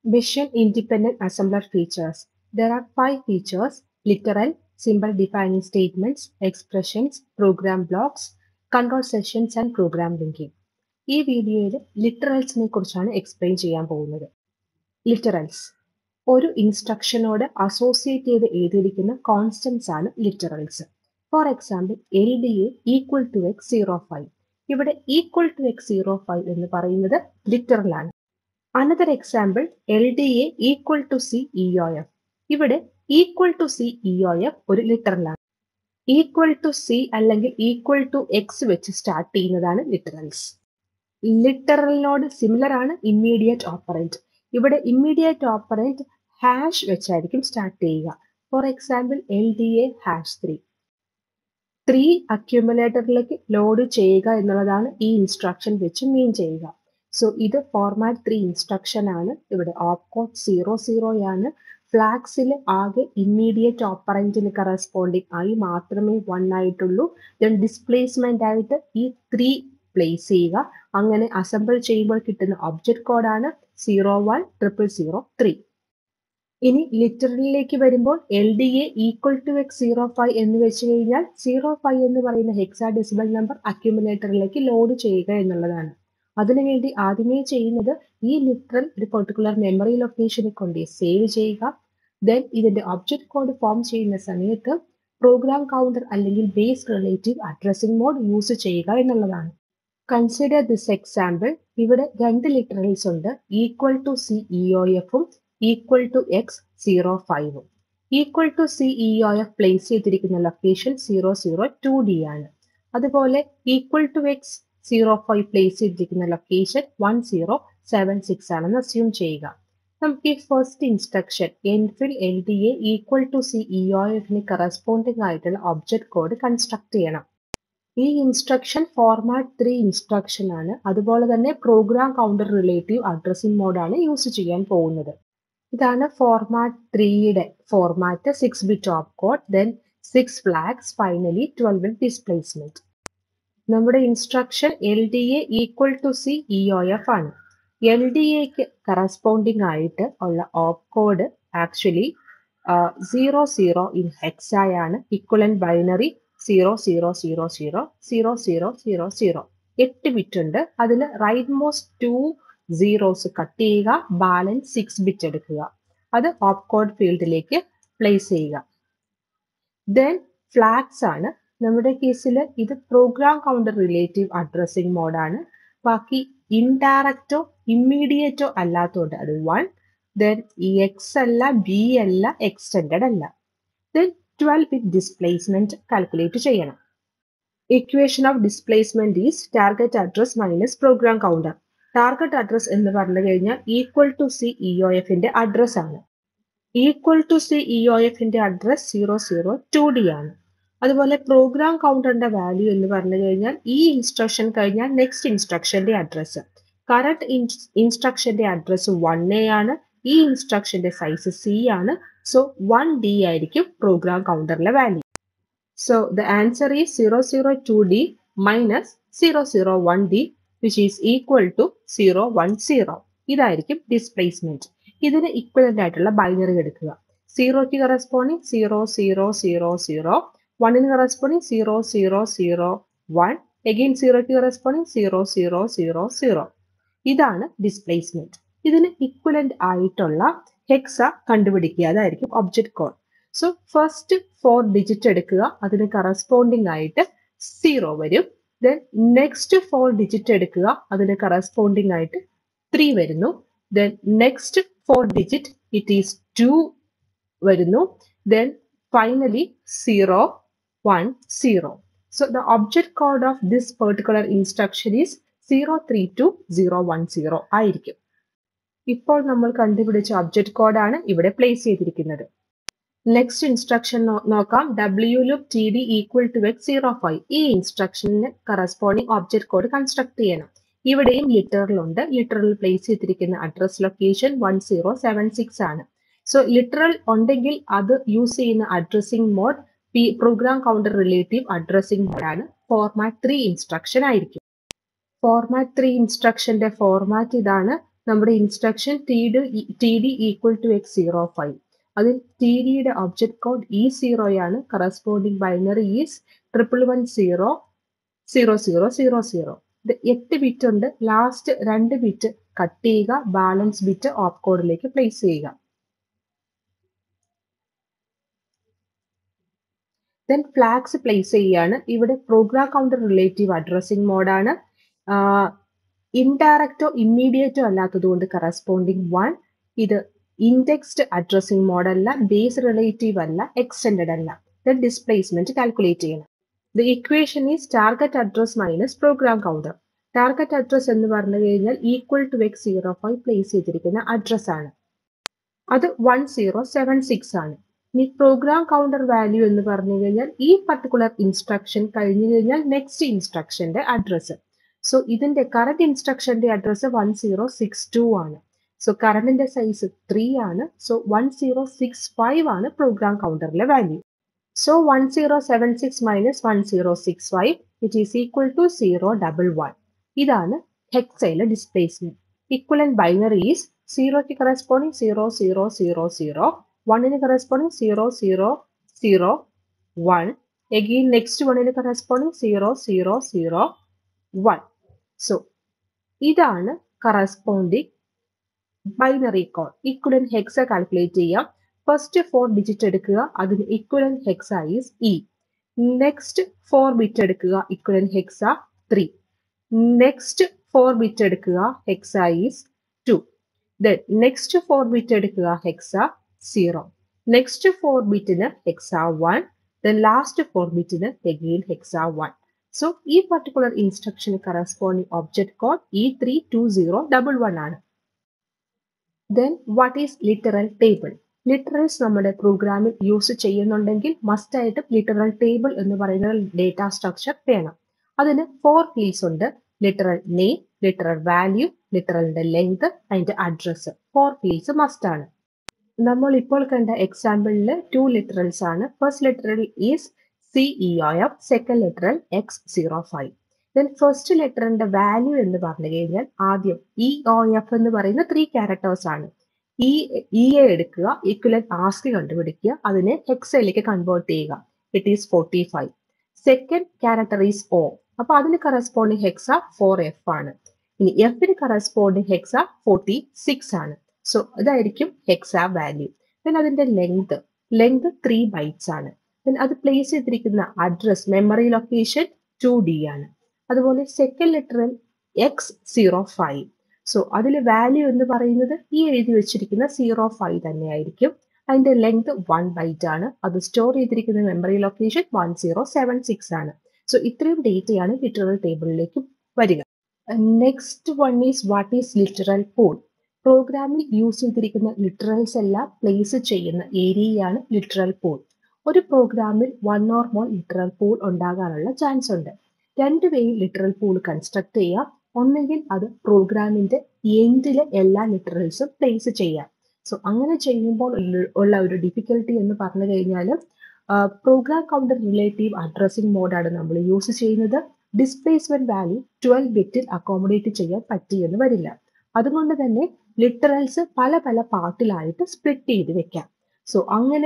Mission Independent Assembler features. There are five features literal, symbol defining statements, expressions, program blocks, control sessions and program linking. ഈ വീഡിയോയിൽ ലിറ്ററൽസിനെ കുറിച്ചാണ് explain ചെയ്യാൻ പോകുന്നത് literals ഒരു ഇൻസ്ട്രക്ഷനോട് associate ചെയ്ത് എഴുതിയിരിക്കുന്ന കോൺസ്റ്റൻസ് ആണ് literals for example L D A equal to X zero five ഇവിടെ equal to X zero five എന്ന് പറയുന്നത് ലിറ്ററൽ ആണ് another example L D A equal to C E O F ഇവിടെ equal to C E O F ഒരു ലിറ്ററലാണ് equal to C അല്ലെങ്കിൽ equal to X വെച്ച് start ചെയ്യുന്നതാണ് ലിറ്ററൽസ് ലിറ്ററലിനോട് സിമിലർ ആണ് ഇമ്മീഡിയറ്റ് ഓപ്പറൻറ്റ് ഇവിടെ ഇമ്മീഡിയറ്റ് ഓപ്പറൻറ്റ് ഹാഷ് വെച്ചായിരിക്കും സ്റ്റാർട്ട് ചെയ്യുക for example L D A hash three three അക്യുമുലേറ്ററിലേക്ക് ലോഡ് ചെയ്യുക എന്നുള്ളതാണ് ഈ ഇൻസ്ട്രക്ഷൻ വെച്ച് മീൻ ചെയ്യുക സോ ഇത് ഫോർമാറ്റ് ത്രീ ഇൻസ്ട്രക്ഷൻ ആണ് ഇവിടെ ഓപ്കോഡ് സീറോ സീറോയാണ് ഫ്ലാക്സിൽ ആകെ ഇമ്മീഡിയറ്റ് ഓപ്പറൻറ്റിന് കറസ്പോണ്ടിങ് ആയി മാത്രമേ വൺ ആയിട്ടുള്ളൂ ദെൻ ഡിസ്പ്ലേസ്മെന്റ് ആയിട്ട് ഈ ത്രീ പ്ലേസ് ചെയ്യുക അങ്ങനെ അസംബിൾ ചെയ്യുമ്പോൾ കിട്ടുന്ന ഒബ്ജക്ട് കോഡാണ് zero one triple zero three ഇനി ലിറ്ററലിലേക്ക് വരുമ്പോൾ L D A equal to X zero five എന്ന് വെച്ച് കഴിഞ്ഞാൽ സീറോ ഫൈവ് എന്ന് പറയുന്ന ഹെക്സാ ഡെസിബൽ നമ്പർ അക്യുമുലേറ്ററിലേക്ക് ലോഡ് ചെയ്യുക എന്നുള്ളതാണ് അതിനുവേണ്ടി ആദ്യമേ ചെയ്യുന്നത് ഈ ലിറ്ററൽ ഒരു പെർട്ടിക്കുലർ മെമ്മറി ലൊക്കേഷനിൽ കൊണ്ട് സേവ് ചെയ്യുക ദെൻ ഇതിന്റെ ഒബ്ജക്ട് കോഡ് ഫോം ചെയ്യുന്ന സമയത്ത് പ്രോഗ്രാം കൗണ്ടർ അല്ലെങ്കിൽ base relative addressing mode use ചെയ്യുക എന്നുള്ളതാണ് കൺസിഡർ ദിസ് എക്സാമ്പിൾ ഇവിടെ രണ്ട് ലിറ്ററൽസ് ഉണ്ട് equal to C E O എഫും ഈക്വൽ ടു എക്സ് സീറോ ഫൈവും equal to C E O F place ചെയ്തിരിക്കുന്ന location zero zero two D ആണ് അതുപോലെ equal to X zero five place ചെയ്തിരിക്കുന്ന location one zero seven six ആണെന്ന് assume ചെയ്യുക നമുക്ക് ഈ ഫസ്റ്റ് ഇൻസ്ട്രക്ഷൻ എൻഫിൽ L D A equal to C E O എഫിന് കറസ്പോണ്ടിങ് ആയിട്ടുള്ള ഒബ്ജക്ട് കോഡ് കൺസ്ട്രക്ട് ചെയ്യണം ഈ ഇൻസ്ട്രക്ഷൻ ഫോർമാറ്റ് ത്രീ ഇൻസ്ട്രക്ഷൻ ആണ് അതുപോലെ തന്നെ പ്രോഗ്രാം കൗണ്ടർ റിലേറ്റീവ് അഡ്രസ്സിംഗ് മോഡാണ് യൂസ് ചെയ്യാൻ പോകുന്നത് ഇതാണ് ഫോർമാറ്റ് ത്രീയുടെ format six bit of code then six flags finally twelve displacement നമ്മുടെ instruction L D A equal to C E O F ആണ് എൽ ഡി എക്ക് കറസ്പോണ്ടിങ് ആയിട്ട് ഉള്ള opcode actually zero zero in ഹെക്സായാണ് equivalent binary zero zero zero zero zero zero zero zero എട്ട് bit ഉണ്ട് അതിൽ rightmost two zeros cut ചെയ്യുക balance six bit എടുക്കുക അത് ഓപ്പ് കോഡ് ഫീൽഡിലേക്ക് പ്ലേസ് ചെയ്യുക ദെൻ ഫ്ലാഗ്സ് ആണ് നമ്മുടെ കേസിൽ ഇത് പ്രോഗ്രാം കൗണ്ടർ റിലേറ്റീവ് അഡ്രസ്സിംഗ് മോഡാണ് ബാക്കി ഇൻഡയറക്റ്റോ ഇമ്മീഡിയറ്റോ അല്ലാത്തതുകൊണ്ട് അത് വൺ ദെൻ ഈ എക്സ് അല്ല ബി അല്ല എക്സ്റ്റെൻഡഡ് അല്ല then twelve with displacement calculate ചെയ്യണം equation of displacement is target address minus program counter target address എന്ന് പറഞ്ഞു കഴിഞ്ഞാൽ equal to C E O എഫിന്റെ അഡ്രസ് ആണ് equal to C E O എഫിന്റെ address zero zero two D ആണ് അതുപോലെ programme കൗണ്ടറിന്റെ വാല്യൂ എന്ന് പറഞ്ഞു കഴിഞ്ഞാൽ ഈ ഇൻസ്ട്രക്ഷൻ കഴിഞ്ഞാൽ നെക്സ്റ്റ് ഇൻസ്ട്രക്ഷന്റെ അഡ്രസ് കറണ്ട് ഇൻസ്ട്രക്ഷന്റെ അഡ്രസ് വൺ എ ആണ് ഈ ഇൻസ്ട്രക്ഷന്റെ സൈസ് സി ആണ് സോ വൺ ഡി ആയിരിക്കും പ്രോഗ്രാം കൗണ്ടറിലെ value so the answer is zero zero two D minus zero zero one D which is equal to zero one zero ഇതായിരിക്കും displacement ഇതിന് equivalent ആയിട്ടുള്ള binary എടുക്കുക സീറോയ്ക്ക് corresponding zero zero zero zero വണ്ണിന് corresponding zero zero zero one again സീറോയ്ക്ക് corresponding zero zero zero zero ഇതാണ് displacement ഇതിന് equivalent ആയിട്ടുള്ള ഹെക്സ കണ്ടുപിടിക്കുക അതായിരിക്കും object code so first four digit എടുക്കുക അതിന് കറസ്പോണ്ടിങ് ആയിട്ട് സീറോ വരും ദെൻ നെക്സ്റ്റ് ഫോർ ഡിജിറ്റ് എടുക്കുക അതിന് കറസ്പോണ്ടിങ് ആയിട്ട് ത്രീ വരുന്നു then next four digit it is two വരുന്നു then finally zero one zero so the object code of this particular instruction is zero three two zero one zero ആയിരിക്കും ഇപ്പോൾ നമ്മൾ കണ്ടുപിടിച്ച object കോഡാണ് ഇവിടെ പ്ലേസ് ചെയ്തിരിക്കുന്നത് നെക്സ്റ്റ് ഇൻസ്ട്രക്ഷൻ നോക്കാം W look T D equal to X zero five ഈ ഇൻസ്ട്രക്ഷന് കറസ്പോണ്ടിങ് ഒബ്ജക്ട് കോഡ് കൺസ്ട്രക്ട് ചെയ്യണം ഇവിടെയും ലിറ്ററലുണ്ട് ലിറ്ററൽ പ്ലേസ് ചെയ്തിരിക്കുന്ന address location one zero seven six ആണ് സോ ലിറ്ററൽ ഉണ്ടെങ്കിൽ അത് യൂസ് ചെയ്യുന്ന addressing mode P program counter relative addressing മോഡാണ് ഫോർമാറ്റ് ത്രീ ഇൻസ്ട്രക്ഷൻ ആയിരിക്കും ഫോർമാറ്റ് ത്രീ ഇൻസ്ട്രക്ഷന്റെ ഫോർമാറ്റ് ഇതാണ് നമ്മുടെ instruction T D T D equal to X zero five അതിൽ ടി ഡിയുടെ ഒബ്ജക്ട് കോഡ് ഇ സീറോയാണ് corresponding binary is triple one zero zero zero zero zero ഇത് എട്ട് ബിറ്റ് ഉണ്ട് ലാസ്റ്റ് രണ്ട് ബിറ്റ് കട്ട് ചെയ്യുക ബാലൻസ് ബിറ്റ് ഓപ്പ് കോഡിലേക്ക് പ്ലേസ് ചെയ്യുക ദെൻ ഫ്ലാഗ്സ് പ്ലേസ് ചെയ്യുകയാണ് ഇവിടെ പ്രോഗ്രാം കൗണ്ടർ റിലേറ്റീവ് അഡ്രസ്സിംഗ് മോഡാണ് ഇൻഡയറക്റ്റോ ഇമ്മീഡിയറ്റോ അല്ലാത്തത് കൊണ്ട് കറസ്പോണ്ടിങ് വൺ ഇത് ഇൻഡെക്സ്ഡ് അഡ്രസ്സിംഗ് മോഡല്ല ബേസ് റിലേറ്റീവ് അല്ല എക്സ്റ്റെൻഡഡ് അല്ല ദെൻ ഡിസ്പ്ലേസ്മെന്റ് കാൽക്കുലേറ്റ് ചെയ്യണം the equation is target address minus program counter target address എന്ന് പറഞ്ഞു കഴിഞ്ഞാൽ equal to X zero five place ചെയ്തിരിക്കുന്ന അഡ്രസ് ആണ് അത് വൺ സീറോ സെവൻ സിക്സ് ആണ് ഇനി പ്രോഗ്രാം കൗണ്ടർ വാല്യൂ എന്ന് പറഞ്ഞു കഴിഞ്ഞാൽ ഈ പർട്ടിക്കുലർ ഇൻസ്ട്രക്ഷൻ കഴിഞ്ഞു കഴിഞ്ഞാൽ നെക്സ്റ്റ് ഇൻസ്ട്രക്ഷന്റെ അഡ്രസ്സ് സോ ഇതിന്റെ കറന്റ് ഇൻസ്ട്രക്ഷന്റെ address one zero six two ആണ് സോ കറന്റിന്റെ സൈസ് ത്രീ ആണ് so one zero six five ആണ് പ്രോഗ്രാം കൗണ്ടറിലെ value so one zero seven six minus one zero six five it is equal to zero double one ഇതാണ് ഹെക്സയിലെ displacement equivalent binary is സീറോയ്ക്ക് corresponding zero zero zero zero വണ്ണിന് corresponding zero zero zero one again next വണ്ണിന് corresponding zero zero zero one so ഇതാണ് corresponding binary code equivalent hexa calculate ചെയ്യാം first four digit എടുക്കുക അതിന് equivalent hexa is E next four bit എടുക്കുക equivalent hexa three next four bit എടുക്കുക hexa is two then next four bit എടുക്കുക hexa zero next four ബിറ്റിന് hexa one then last four ബിറ്റിന് again hexa one so ഈ particular instruction corresponding object code E three two zero double one ആണ് then what is literal table literals നമ്മുടെ പ്രോഗ്രാമിൽ use ചെയ്യുന്നുണ്ടെങ്കിൽ must ആയിട്ട് literal table എന്ന് പറയുന്ന ഡേറ്റ സ്ട്രക്ചർ വേണം അതിന് ഫോർ ഫീൽഡ്സ് ഉണ്ട് ലിറ്ററൽ നെയിം ലിറ്ററൽ വാല്യൂ ലിറ്ററലിന്റെ ലെങ്ത് അതിന്റെ അഡ്രസ്സ് ഫോർ ഫീൽഡ്സ് മസ്റ്റ് ആണ് നമ്മൾ ഇപ്പോൾ കണ്ട എക്സാമ്പിളിൽ ടു ലിറ്ററൽസ് ആണ് first literal is CEO F second literal X zero five then first ലെറ്ററിന്റെ വാല്യൂ എന്ന് പറഞ്ഞു കഴിഞ്ഞാൽ ആദ്യം ഇ ഒ എഫ് എന്ന് പറയുന്ന ത്രീ ക്യാരക്ടേഴ്സ് ആണ് ഇ ഇ എ എടുക്കുക ഈക്വലൻ ആസ്കി കണ്ടുപിടിക്കുക അതിനെ ഹെക്സയിലേക്ക് കൺവേർട്ട് ചെയ്യുക it is forty five second character is O അപ്പൊ അതിന് കറസ്പോണ്ടിങ് ഹെക്സ ഫോർ എഫ് ആണ് ഇനി എഫിന് കറസ്പോണ്ടിങ് ഹെക്സ ഫോർട്ടി സിക്സ് ആണ് സോ ഇതായിരിക്കും ഹെക്സ വാല്യൂ ദെൻ അതിന്റെ ലെങ്ത് ലെങ്ത് ത്രീ ബൈറ്റ്സ് ആണ് ദെൻ അത് പ്ലേസ് ചെയ്തിരിക്കുന്ന address memory location two D ആണ് അതുപോലെ സെക്കൻഡ് ലെറ്ററിൽ എക്സ് സീറോ ഫൈവ് സോ അതിൽ വാല്യൂ എന്ന് പറയുന്നത് ഈ എഴുതി വെച്ചിരിക്കുന്ന സീറോ ഫൈവ് തന്നെയായിരിക്കും അതിന്റെ ലെങ്ത് വൺ ബൈറ്റ് ആണ് അത് സ്റ്റോർ ചെയ്തിരിക്കുന്ന memory location one zero seven six ആണ് സോ ഇത്രയും ഡേറ്റയാണ് ലിറ്ററൽ ടേബിളിലേക്ക് വരിക next one is what is literal pool പ്രോഗ്രാമിൽ യൂസ് ചെയ്തിരിക്കുന്ന ലിറ്ററൽസ് എല്ലാം പ്ലേസ് ചെയ്യുന്ന ഏരിയയാണ് ലിറ്ററൽ പൂൾ ഒരു പ്രോഗ്രാമിൽ one or more literal pool ഉണ്ടാകാനുള്ള ചാൻസ് ഉണ്ട് രണ്ട് വേയിൽ ലിറ്ററൽ പൂൾ കൺസ്ട്രക്ട് ചെയ്യാം ഒന്നെങ്കിൽ അത് പ്രോഗ്രാമിന്റെ എൻഡിലെ എല്ലാ ലിറ്ററൽസും പ്ലേസ് ചെയ്യാം സോ അങ്ങനെ ചെയ്യുമ്പോൾ ഉള്ള ഒരു ഡിഫിക്കൽട്ടി എന്ന് പറഞ്ഞു കഴിഞ്ഞാൽ പ്രോഗ്രാം കൗണ്ടർ റിലേറ്റീവ് അഡ്രസ്സിംഗ് മോഡാണ് നമ്മൾ യൂസ് ചെയ്യുന്നത് ഡിസ്പ്ലേസ്മെന്റ് വാല്യൂ ട്വൽവ് ബിറ്റിൽ അക്കോമഡേറ്റ് ചെയ്യാൻ പറ്റിയെന്ന് വരില്ല അതുകൊണ്ട് തന്നെ ലിറ്ററൽസ് പല പല പാർട്ടിലായിട്ട് സ്പ്ലിറ്റ് ചെയ്ത് വെക്കാം സോ അങ്ങനെ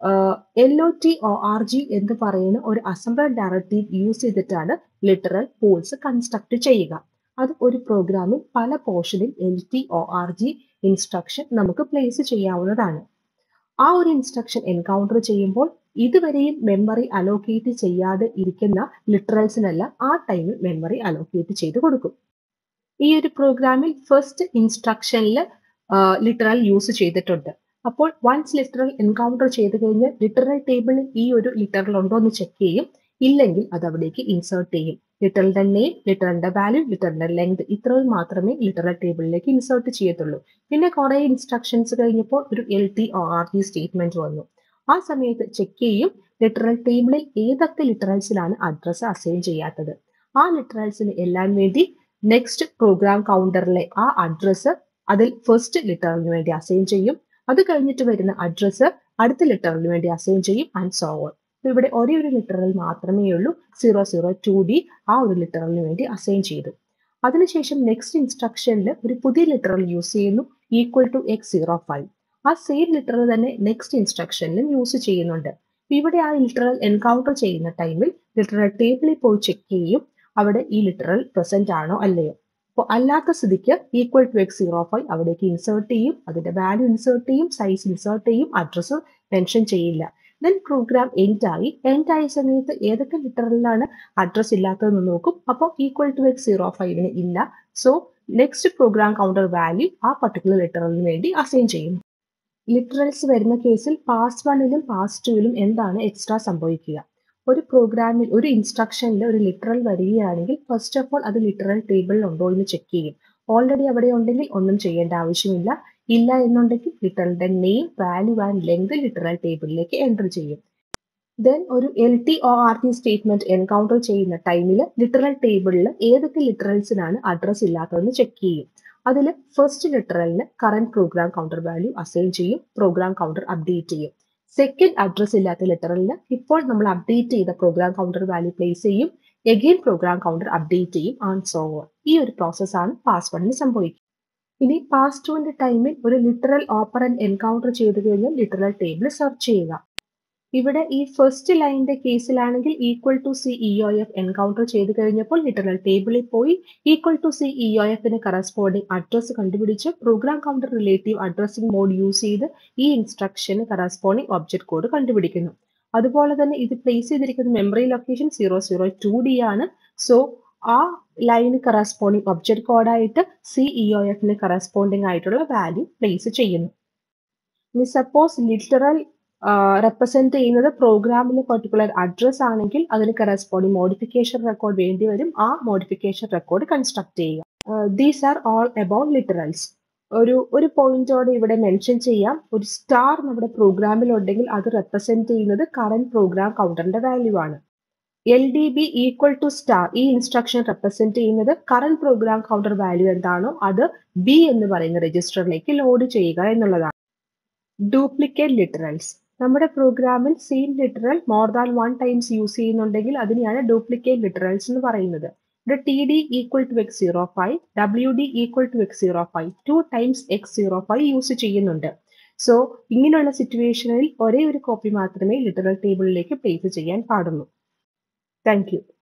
L O T O R G എന്ന് പറയുന്ന ഒരു അസംബിൾ ഡയറക്റ്റീവ് യൂസ് ചെയ്തിട്ടാണ് ലിറ്ററൽ പൂൾസ് കൺസ്ട്രക്ട് ചെയ്യുക അത് ഒരു പ്രോഗ്രാമിൽ പല പോർഷനിൽ L T O R G instruction നമുക്ക് പ്ലേസ് ചെയ്യാവുന്നതാണ് ആ ഒരു ഇൻസ്ട്രക്ഷൻ എൻകൗണ്ടർ ചെയ്യുമ്പോൾ ഇതുവരെയും മെമ്മറി അലോക്കേറ്റ് ചെയ്യാതെ ഇരിക്കുന്ന ലിറ്ററൽസിനെല്ലാം ആ ടൈമിൽ മെമ്മറി അലോക്കേറ്റ് ചെയ്ത് കൊടുക്കും ഈ ഒരു പ്രോഗ്രാമിൽ ഫസ്റ്റ് ഇൻസ്ട്രക്ഷനിൽ ലിറ്ററൽ യൂസ് ചെയ്തിട്ടുണ്ട് അപ്പോൾ വൺസ് ലിറ്ററൽ എൻകൗണ്ടർ ചെയ്ത് കഴിഞ്ഞാൽ ലിറ്ററൽ ടേബിളിൽ ഈ ഒരു ലിറ്ററൽ ഉണ്ടോ എന്ന് ചെക്ക് ചെയ്യും ഇല്ലെങ്കിൽ അത് അവിടേക്ക് ഇൻസേർട്ട് ചെയ്യും ലിറ്ററലിന്റെ നെയിം ലിറ്ററലിന്റെ വാല്യൂ ലിറ്ററലിന്റെ ലെങ്ത് ഇത്രയും മാത്രമേ ലിറ്ററൽ ടേബിളിലേക്ക് ഇൻസേർട്ട് ചെയ്യത്തുള്ളൂ പിന്നെ കുറെ ഇൻസ്ട്രക്ഷൻസ് കഴിഞ്ഞപ്പോൾ ഒരു L T O R T statement വന്നു ആ സമയത്ത് ചെക്ക് ചെയ്യും ലിറ്ററൽ ടേബിളിൽ ഏതൊക്കെ ലിറ്ററൽസിലാണ് അഡ്രസ്സ് അസൈൻ ചെയ്യാത്തത് ആ ലിറ്ററൽസിന് എല്ലാം വേണ്ടി നെക്സ്റ്റ് പ്രോഗ്രാം കൗണ്ടറിലെ ആ അഡ്രസ്സ് അതിൽ ഫസ്റ്റ് ലിറ്ററലിന് വേണ്ടി അസൈൻ ചെയ്യും അത് കഴിഞ്ഞിട്ട് വരുന്ന അഡ്രസ്സ് അടുത്ത ലിറ്ററലിന് വേണ്ടി അസൈൻ ചെയ്യും ആൻഡ് സോ ഓൺ ഇവിടെ ഒരേ ഒരു ലിറ്ററൽ മാത്രമേ ഉള്ളൂ സീറോ സീറോ ടു ഡി ആ ഒരു ലിറ്ററലിന് വേണ്ടി അസൈൻ ചെയ്തു അതിനുശേഷം നെക്സ്റ്റ് ഇൻസ്ട്രക്ഷനിൽ ഒരു പുതിയ ലിറ്ററൽ യൂസ് ചെയ്യുന്നു equal to X zero five ആ സെയിം ലിറ്ററൽ തന്നെ നെക്സ്റ്റ് ഇൻസ്ട്രക്ഷനിലും യൂസ് ചെയ്യുന്നുണ്ട് ഇവിടെ ആ ലിറ്ററൽ എൻകൗണ്ടർ ചെയ്യുന്ന ടൈമിൽ ലിറ്ററൽ ടേബിളിൽ പോയി ചെക്ക് ചെയ്യും അവിടെ ഈ ലിറ്ററൽ പ്രസന്റ് ആണോ അല്ലയോ അപ്പോൾ അല്ലാത്ത സ്ഥിതിക്ക് equal to X zero five അവിടേക്ക് ഇൻസേർട്ട് ചെയ്യും അതിന്റെ വാല്യൂ ഇൻസേർട്ട് ചെയ്യും സൈസ് ഇൻസേർട്ട് ചെയ്യും അഡ്രസ്സ് മെൻഷൻ ചെയ്യില്ല ദെൻ പ്രോഗ്രാം എൻഡ് ആയി എൻഡ് ആയ സമയത്ത് ഏതൊക്കെ ലിറ്ററലിലാണ് അഡ്രസ് ഇല്ലാത്തതെന്ന് നോക്കും അപ്പോൾ ഈക്വൽ ടു എക്സ് സീറോ ഫൈവിന് ഇല്ല so next program counter value ആ പർട്ടിക്കുലർ ലിറ്ററലിന് വേണ്ടി അസൈൻ ചെയ്യുന്നു ലിറ്ററൽസ് വരുന്ന കേസിൽ പാസ് വണ്ണിലും പാസ് ടുവിലും എന്താണ് എക്സ്ട്രാ സംഭവിക്കുക ഒരു പ്രോഗ്രാമിൽ ഒരു ഇൻസ്ട്രക്ഷനിൽ ഒരു ലിറ്ററൽ വരികയാണെങ്കിൽ ഫസ്റ്റ് ഓഫ് ഓൾ അത് ലിറ്ററൽ ടേബിളിൽ ഉണ്ടോ എന്ന് ചെക്ക് ചെയ്യും ഓൾറെഡി അവിടെ ഉണ്ടെങ്കിൽ ഒന്നും ചെയ്യേണ്ട ആവശ്യമില്ല ഇല്ല എന്നുണ്ടെങ്കിൽ ലിറ്ററലിന്റെ name value and length literal ടേബിളിലേക്ക് എൻ്റർ ചെയ്യും ദെൻ ഒരു L T O R T statement encounter ചെയ്യുന്ന ടൈമിൽ ലിറ്ററൽ ടേബിളിൽ ഏതൊക്കെ ലിറ്ററൽസിനാണ് അഡ്രസ് ഇല്ലാത്തതെന്ന് ചെക്ക് ചെയ്യും അതിൽ ഫസ്റ്റ് ലിറ്ററലിന് current program counter value assign ചെയ്യും പ്രോഗ്രാം കൗണ്ടർ അപ്ഡേറ്റ് ചെയ്യും സെക്കൻഡ് അഡ്രസ് ഇല്ലാത്ത ലിറ്ററലിന് ഇപ്പോൾ നമ്മൾ അപ്ഡേറ്റ് ചെയ്ത പ്രോഗ്രാം കൗണ്ടർ വാല്യൂ പ്ലേസ് ചെയ്യും എഗെയിൻ പ്രോഗ്രാം കൗണ്ടർ അപ്ഡേറ്റ് ചെയ്യും ആൻഡ് സോ ഓൺ ഈ ഒരു പ്രോസസ്സാണ് പാസ് വണ്ണിന് സംഭവിക്കുക ഇനി പാസ് ടുവിന്റെ ടൈമിൽ ഒരു ലിറ്ററൽ ഓപ്പറന്റ് എൻകൗണ്ടർ ചെയ്തു കഴിഞ്ഞാൽ ലിറ്ററൽ ടേബിൾ സെർച്ച് ചെയ്യുക ഇവിടെ ഈ ഫസ്റ്റ് ലൈനിന്റെ കേസിലാണെങ്കിൽ equal to C E O F encounter ചെയ്തു കഴിഞ്ഞപ്പോൾ ലിറ്ററൽ ടേബിളിൽ പോയി equal to C E O എഫിന് കറസ്പോണ്ടിങ് അഡ്രസ് കണ്ടുപിടിച്ച് program counter relative addressing mode use ചെയ്ത് ഈ ഇൻസ്ട്രക്ഷന് കറസ്പോണ്ടിങ് ഒബ്ജക്ട് കോഡ് കണ്ടുപിടിക്കുന്നു അതുപോലെ തന്നെ ഇത് പ്ലേസ് ചെയ്തിരിക്കുന്ന memory location zero zero two D ആണ് സോ ആ ലൈന് കറസ്പോണ്ടിങ് ഒബ്ജക്ട് കോഡായിട്ട് സി ഇ ഒ എഫിന് കറസ്പോണ്ടിങ് ആയിട്ടുള്ള വാല്യൂ പ്ലേസ് ചെയ്യുന്നു ഇനി സപ്പോസ് ലിറ്ററൽ റെപ്രസെന്റ് ചെയ്യുന്നത് പ്രോഗ്രാമിലെ പെർട്ടിക്കുലർ അഡ്രസ് ആണെങ്കിൽ അതിന് കറസ്പോണ്ടിങ് മോഡിഫിക്കേഷൻ റെക്കോർഡ് വേണ്ടി വരും ആ മോഡിഫിക്കേഷൻ റെക്കോർഡ് കൺസ്ട്രക്ട് ചെയ്യുക these are all about literals ഒരു ഒരു പോയിന്റോടെ ഇവിടെ മെൻഷൻ ചെയ്യാം ഒരു സ്റ്റാർ നമ്മുടെ പ്രോഗ്രാമിൽ ഉണ്ടെങ്കിൽ അത് റെപ്രസെന്റ് ചെയ്യുന്നത് കറന്റ് പ്രോഗ്രാം കൗണ്ടറിന്റെ വാല്യൂ ആണ് L D B equal to star ഈ ഇൻസ്ട്രക്ഷൻ റെപ്രസെന്റ് ചെയ്യുന്നത് കറന്റ് പ്രോഗ്രാം കൗണ്ടർ വാല്യൂ എന്താണോ അത് ബി എന്ന് പറയുന്ന രജിസ്റ്ററിലേക്ക് ലോഡ് ചെയ്യുക എന്നുള്ളതാണ് ഡ്യൂപ്ലിക്കേറ്റ് ലിറ്ററൽസ് നമ്മുടെ പ്രോഗ്രാമിൽ same literal more than one times use ചെയ്യുന്നുണ്ടെങ്കിൽ അതിനെയാണ് ഡ്യൂപ്ലിക്കേറ്റ് ലിറ്ററൽസ് എന്ന് പറയുന്നത് ഇവിടെ T D equal to X zero five W D equal to X zero five two times X zero five use ചെയ്യുന്നുണ്ട് so ഇങ്ങനെയുള്ള സിറ്റുവേഷനിൽ ഒരേ ഒരു കോപ്പി മാത്രമേ ലിറ്ററൽ ടേബിളിലേക്ക് പ്ലേസ് ചെയ്യാൻ പാടുള്ളൂ താങ്ക് യു